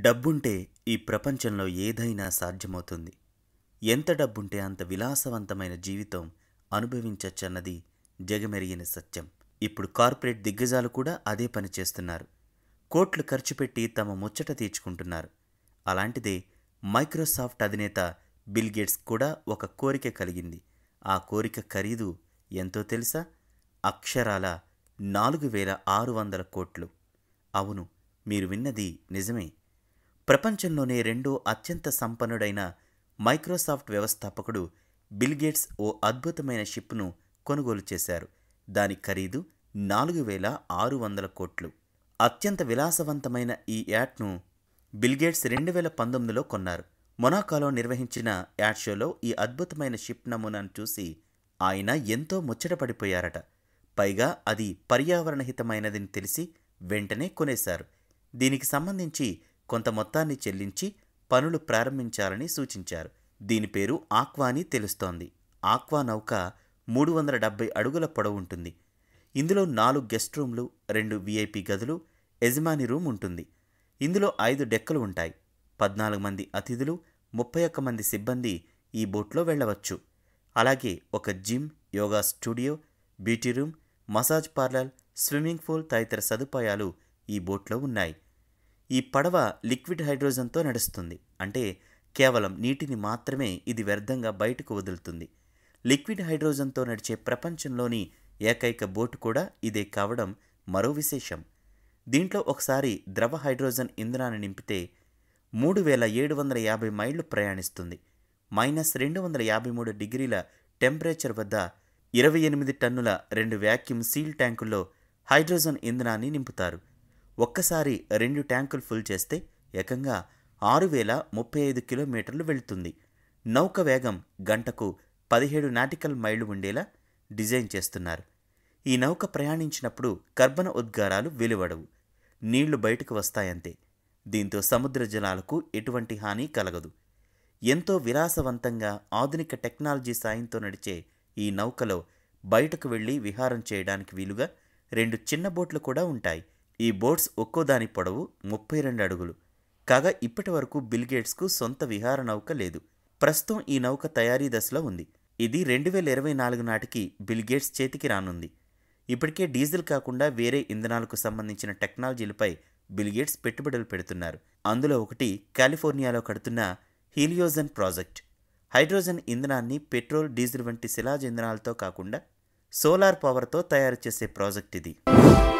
డబ్బుంటే ఈ ప్రపంచంలో ఏదైనా సాధ్యమవుతుంది ఎంత డబ్బుంటే అంత విలాసవంతమైన జీవితం అనుభవించచ్చన్నది జగమెరిగిన సత్యం ఇప్పుడు కార్పొరేట్ దిగ్గజాలు కూడా అదే పని చేస్తున్నారు కోట్లు ఖర్చు పెట్టి తమ ముచ్చట తీర్చుకుంటున్నారు అలాంటిదే మైక్రోసాఫ్ట్ అధినేత బిల్ గేట్స్ కూడా ఒక కోరిక కలిగింది ఆ కోరిక ఖరీదు ఎంతో తెలుసా అక్షరాల నాలుగు వేల ఆరు వందల కోట్లు అవును మీరు విన్నది నిజమే ప్రపంచంలోనే రెండో అత్యంత సంపన్నుడైన మైక్రోసాఫ్ట్ వ్యవస్థాపకుడు బిల్ గేట్స్ ఓ అద్భుతమైన షిప్ను కొనుగోలు చేశారు దాని ఖరీదు నాలుగు వేల ఆరు వందల కోట్లు అత్యంత విలాసవంతమైన ఈ యాడ్ను బిల్ గేట్స్ రెండు వేల పంతొమ్మిదిలో కొన్నారు మొనాకోలో నిర్వహించిన యాడ్ షోలో ఈ అద్భుతమైన షిప్ నమూనాను చూసి ఆయన ఎంతో ముచ్చటపడిపోయారట పైగా అది పర్యావరణ హితమైనదని తెలిసి వెంటనే కొనేశారు దీనికి సంబంధించి కొంత మొత్తాన్ని చెల్లించి పనులు ప్రారంభించాలని సూచించారు దీని పేరు ఆక్వా అని తెలుస్తోంది ఆక్వా నౌక మూడు వందల డెబ్బై అడుగుల పొడవు ఉంటుంది ఇందులో నాలుగు గెస్ట్ రూమ్లు రెండు విఐపి గదులు యజమాని రూమ్ ఉంటుంది ఇందులో ఐదు డెక్కలు ఉంటాయి పద్నాలుగు మంది అతిథులు ముప్పై ఒక్క మంది సిబ్బంది ఈ బోట్లో వెళ్ళవచ్చు అలాగే ఒక gym yoga studio beauty room massage parlour swimming pool తదితర సదుపాయాలు ఈ బోట్లో ఉన్నాయి ఈ పడవ లిక్విడ్ హైడ్రోజన్తో నడుస్తుంది అంటే కేవలం నీటిని మాత్రమే ఇది వ్యర్థంగా బయటకు వదులుతుంది లిక్విడ్ హైడ్రోజన్తో నడిచే ప్రపంచంలోని ఏకైక బోటు కూడా ఇదే కావడం మరో విశేషం దీంట్లో ఒకసారి ద్రవ హైడ్రోజన్ ఇంధనాన్ని నింపితే మూడు వేల ఏడు వందల యాభై మైళ్ళు ప్రయాణిస్తుంది మైనస్ రెండు వందల యాభై మూడు డిగ్రీల టెంపరేచర్ వద్ద ఇరవై ఎనిమిది టన్నుల రెండు వ్యాక్యూమ్ సీల్ ట్యాంకుల్లో హైడ్రోజన్ ఇంధనాన్ని నింపుతారు ఒక్కసారి రెండు ట్యాంకులు ఫుల్ చేస్తే ఏకంగా ఆరు వేల ముప్పై ఐదు కిలోమీటర్లు వెళుతుంది నౌక వేగం గంటకు పదిహేడు నాటికల్ మైళ్ళు ఉండేలా డిజైన్ చేస్తున్నారు ఈ నౌక ప్రయాణించినప్పుడు కర్బన ఉద్గారాలు వెలువడవు నీళ్లు బయటకు వస్తాయంతే దీంతో సముద్ర జలాలకు ఎటువంటి హాని కలగదు ఎంతో విలాసవంతంగా ఆధునిక టెక్నాలజీ సాయంతో నడిచే ఈ నౌకలో బయటకు వెళ్ళి విహారం చేయడానికి వీలుగా రెండు చిన్న బోట్లు కూడా ఉంటాయి ఈ బోట్స్ ఒక్కో దాని పొడవు ముప్పై రెండు అడుగులు కాగా ఇప్పటి వరకు బిల్ గేట్స్కు సొంత విహార నౌక లేదు ప్రస్తుతం ఈ నౌక తయారీ దశలో ఉంది ఇది రెండు వేల ఇరవై నాలుగు నాటికి బిల్ గేట్స్ చేతికి రానుంది ఇప్పటికే డీజిల్ కాకుండా వేరే ఇంధనాలకు సంబంధించిన టెక్నాలజీలపై బిల్ గేట్స్ పెట్టుబడులు పెడుతున్నారు అందులో ఒకటి కాలిఫోర్నియాలో కడుతున్న హీలియోజన్ ప్రాజెక్ట్ హైడ్రోజన్ ఇంధనాన్ని పెట్రోల్ డీజిల్ వంటి శిలాజ ఇంధనాలతో కాకుండా సోలార్ పవర్తో తయారు చేసే ప్రాజెక్ట్ ఇది